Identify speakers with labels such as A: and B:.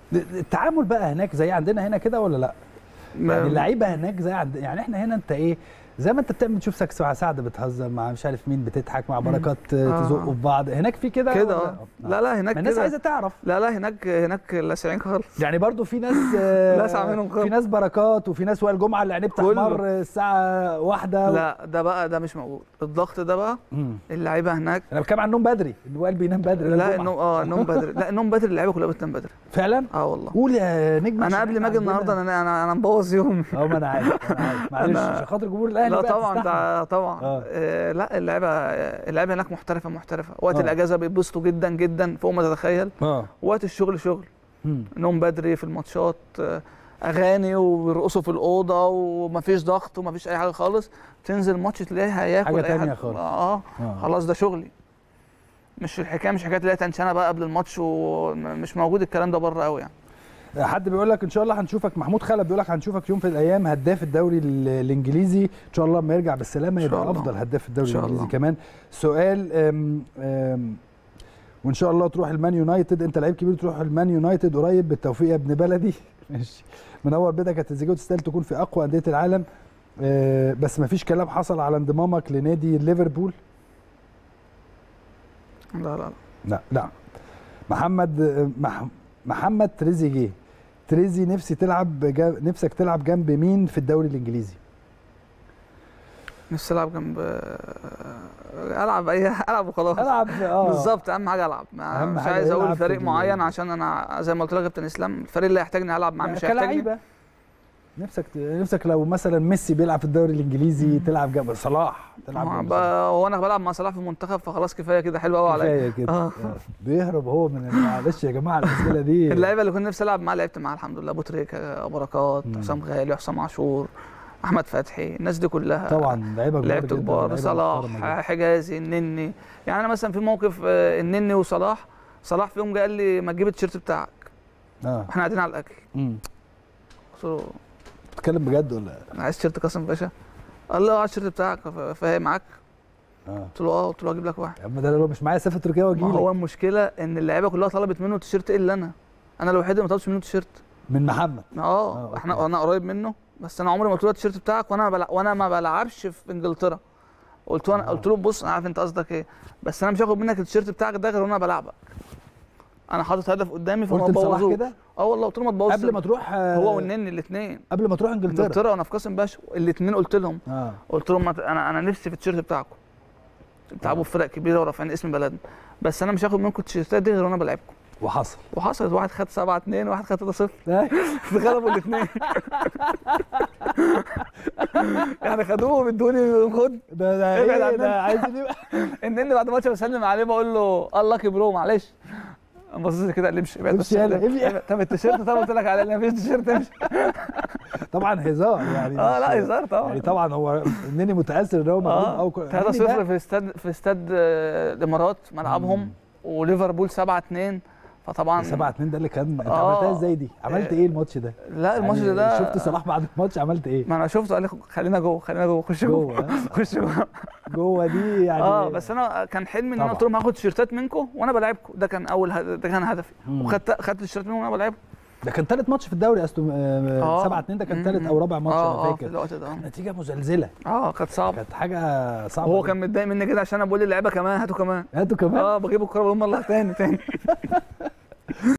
A: التعامل بقى هناك زي عندنا هنا كده ولا لا يعني اللعيبه هناك زي عند يعني احنا هنا انت ايه زي ما انت بتعمل تشوف سكس مع سعد بتهزر مع مش عارف مين بتضحك مع بركات
B: آه.
A: تزقوا في بعض هناك في كده
B: كده
A: ولا-
B: آه. لا لا هناك
A: ما الناس
B: كده.
A: عايزه تعرف
B: لا لا هناك هناك لاسعين خالص
A: يعني برضو في ناس آه،
B: لسع منهم خالص.
A: في ناس بركات وفي ناس وائل جمعه اللي عينيه بتحمر
B: كله.
A: الساعه واحدة
B: لا ده بقى ده مش موجود الضغط ده بقى
A: مم.
B: اللعيبه هناك
A: انا بتكلم عن النوم بدري ان وائل بينام بدري وائل
B: لا
A: جمعة.
B: النوم اه النوم بدري لا النوم بدري اللعيبه كلها بتنام بدري
A: فعلا
B: اه والله
A: قول يا نجم عشان
B: انا قبل
A: إحنا
B: ما اجي
A: عندنا-
B: النهارده انا انا انا مبوظ يومي
A: اه ما انا عارف انا عارف معلش
B: أنا-
A: عشان خاطر جمهور الاهلي
B: لا
A: بقى
B: طبعا
A: تستحمل.
B: ده طبعا
A: آه.
B: آه. لا اللعيبه اللعيبه هناك محترفه محترفه وقت
A: آه.
B: الاجازه بيتبسطوا جدا جدا فوق ما تتخيل
A: اه
B: وقت الشغل شغل
A: مم.
B: نوم بدري في الماتشات آه، اغاني وبيرقصوا في الاوضه ومفيش ضغط ومفيش اي حاجه خالص تنزل ماتش تلاقيه هياكل
A: حاجة
B: أي
A: تانية
B: حد.
A: خالص.
B: اه
A: آه.
B: خلاص ده شغلي مش الحكايه مش حكايه تلاقي تنشنه بقى قبل الماتش ومش موجود الكلام ده بره قوي يعني
A: حد بيقول لك ان شاء الله هنشوفك محمود خلف بيقول لك هنشوفك يوم في الايام هداف الدوري ال- الانجليزي ان شاء الله لما يرجع بالسلامه
B: إن شاء
A: يبقى
B: الله.
A: افضل هداف الدوري
B: إن شاء
A: الانجليزي
B: الله.
A: كمان سؤال أم أم وان شاء الله تروح المان يونايتد انت لعيب كبير تروح المان يونايتد قريب بالتوفيق يا ابن بلدي ماشي منور بيتك يا تريزيجيه وتستاهل تكون في اقوى انديه العالم أه، بس ما فيش كلام حصل على انضمامك لنادي ليفربول
B: لا لا لا
A: لا لا محمد مح محمد تريزيجيه تريزي نفسي تلعب جا نفسك تلعب جنب مين في الدوري الانجليزي
B: نفسي العب جنب العب اي العب وخلاص
A: العب اه
B: بالظبط اهم حاجه العب ما-
A: أهم
B: مش
A: حاجة
B: عايز اقول
A: يلعب في
B: فريق
A: ال-
B: معين عشان انا زي ما قلت لك يا كابتن اسلام الفريق اللي هيحتاجني هلعب معاه مش هيحتاجني
A: كلاعيبه نفسك نفسك لو مثلا ميسي بيلعب في الدوري الانجليزي تلعب جنب صلاح تلعب
B: ما
A: جنب
B: بقى- هو انا بلعب مع صلاح في المنتخب فخلاص كفايه كده حلو قوي
A: صلاح.
B: عليا
A: كفايه كده
B: آه.
A: آه. بيهرب هو من معلش يا جماعه الاسئله دي
B: اللعيبه اللي كنت نفسي العب معاه لعبت معاه الحمد لله ابو تريكه بركات
A: مم.
B: حسام غالي حسام عاشور احمد فتحي الناس دي كلها
A: طبعا لعيبه كبار
B: لعبت
A: جداً،
B: كبار
A: لعيبة محترمة
B: صلاح
A: جداً.
B: حجازي النني يعني انا مثلا في موقف آه، النني وصلاح صلاح في يوم جه قال لي ما تجيب التيشيرت بتاعك
A: اه
B: واحنا قاعدين على الاكل
A: امم
B: قلت له
A: بتتكلم بجد ولا
B: انا عايز تيشيرت قاسم باشا قال لي اه عايز التيشيرت بتاعك ف- فاهم معاك
A: اه
B: قلت له اه قلت له هجيب لك واحد
A: يا عم ده لو مش معايا اسافر تركيا واجي
B: ما
A: لك
B: هو المشكله ان اللعيبه كلها طلبت منه تيشيرت الا انا انا الوحيد اللي ما طلبتش منه تيشيرت
A: من محمد
B: اه
A: آه،
B: احنا
A: أوكي.
B: انا قريب منه بس انا عمري ما قلت له التيشيرت بتاعك وانا بلع... وانا ما بلعبش في انجلترا قلت له انا
A: آه.
B: قلت له بص انا عارف انت قصدك ايه بس انا مش هاخد منك التيشيرت بتاعك ده غير وانا بلعبك انا حاطط هدف قدامي فما
A: قلت لصلاح
B: تبوظوش
A: كده
B: اه والله قلت له ما تبوظش
A: قبل ما تروح آه،
B: هو والنني الاثنين
A: قبل ما تروح انجلترا
B: انجلترا وانا في قاسم باشا الاثنين قلت لهم
A: اه
B: قلت لهم ما ت- انا انا نفسي في التيشيرت بتاعكم بتلعبوا في فرق كبيره ورافعين اسم بلدنا بس انا مش هاخد منكم التيشيرتات دي غير وانا بلعبكم
A: وحصل
B: وحصلت واحد خد 7 2 وواحد خد 3 0 غلبوا الاثنين يعني خدوه ادوني خد
A: ده ده
B: ابعد
A: ايه
B: عننا.
A: ده عايزين يبقى
B: النني بعد الماتش بسلم عليه بقول له الله برو معلش بص لي كده قال لي امشي ابعد بس
A: امشي يلا، امشي.
B: ابعد. طب التيشيرت طب قلت لك عليه لا مفيش تيشيرت امشي
A: طبعا هزار يعني
B: اه
A: مش-
B: لا هزار طبعا
A: يعني طبعا هو انني متاثر ان هو مغلوب
B: اه
A: او
B: 3 0 في استاد في استاد آه، الامارات ملعبهم
A: مم.
B: وليفربول 7 2 فطبعا
A: 7 2 ده اللي كان انت
B: آه.
A: عملتها ازاي دي؟ عملت
B: آه.
A: ايه الماتش ده؟
B: لا الماتش
A: يعني
B: ده
A: شفت صلاح بعد الماتش عملت ايه؟
B: ما انا شفته قال لي خلينا جوه خلينا جوه خش جوه
A: جوه آه.
B: خش جوه
A: جوه دي يعني
B: اه بس انا كان حلمي ان انا
A: طبعا.
B: قلت لهم هاخد تيشيرتات منكم وانا بلعبكم ده كان اول هد... ده كان هدفي
A: مم.
B: وخدت خدت التيشيرتات منهم وانا بلعبكم
A: ده كان ثالث ماتش في الدوري استون
B: آه.
A: 7 2 ده كان
B: مم.
A: ثالث او رابع ماتش
B: اه
A: انا
B: اه في
A: فاكر
B: الوقت ده آه.
A: نتيجه مزلزله
B: اه كانت صعبه
A: كانت حاجه صعبه
B: وهو
A: جداً.
B: كان متضايق مني كده عشان انا بقول للعيبه كمان هاتوا كمان
A: هاتوا كمان
B: اه بجيب الكوره بقول لهم الله تاني تاني